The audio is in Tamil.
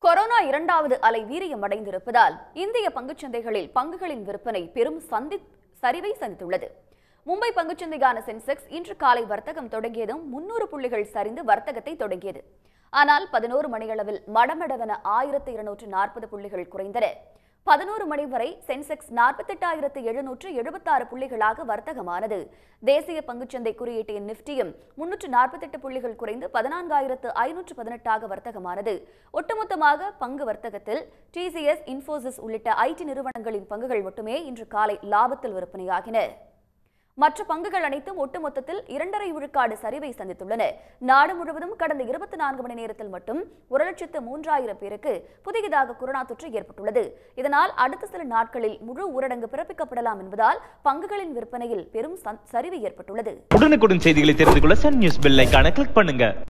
கொரோனா இரண்டாவது அலை வீரியமடைந்திருப்பதால் இந்திய பங்குச்சந்தைகளில் பங்குகளின் விற்பனை பெரும் சந்தி சரிவை சந்தித்துள்ளது மும்பை பங்குச்சந்தையான சென்செக்ஸ் இன்று காலை வர்த்தகம் தொடங்கியதும் முன்னூறு புள்ளிகள் சரிந்து வர்த்தகத்தை தொடங்கியது ஆனால் பதினோரு மணியளவில் மடமடவென ஆயிரத்து இருநூற்று நாற்பது புள்ளிகள் குறைந்தன பதினோரு மணி வரை சென்செக்ஸ் நாற்பத்தெட்டாயிரத்து எழுநூற்று எழுபத்தாறு புள்ளிகளாக வர்த்தகமானது தேசிய பங்குச்சந்தை குறியீட்டின் நிப்டியும் முன்னூற்று நாற்பத்தெட்டு புள்ளிகள் குறைந்து பதினான்காயிரத்து ஐநூற்று பதினெட்டாக வர்த்தகமானது ஒட்டுமொத்தமாக பங்கு வர்த்தகத்தில் டிசிஎஸ் இன்ஃபோசிஸ் உள்ளிட்ட ஐடி நிறுவனங்களின் பங்குகள் மட்டுமே இன்று காலை லாபத்தில் விற்பனையாகின மற்ற பங்குகள் அனைத்தும் ஒட்டுமொத்தத்தில் இரண்டரை விழுக்காடு சரிவை சந்தித்துள்ளன நாடு முழுவதும் கடந்த இருபத்தி நான்கு மணி நேரத்தில் மட்டும் ஒரு லட்சத்து மூன்றாயிரம் பேருக்கு புதியதாக கொரோனா தொற்று ஏற்பட்டுள்ளது இதனால் அடுத்த சில நாட்களில் முழு ஊரடங்கு பிறப்பிக்கப்படலாம் என்பதால் பங்குகளின் விற்பனையில் பெரும் சந்- சரிவு ஏற்பட்டுள்ளது உடனுக்குடன் செய்திகளை தெரிந்து கொள்ள சன் நியூஸ் பெல் ஐகானை கிளிக் பண்ணுங்க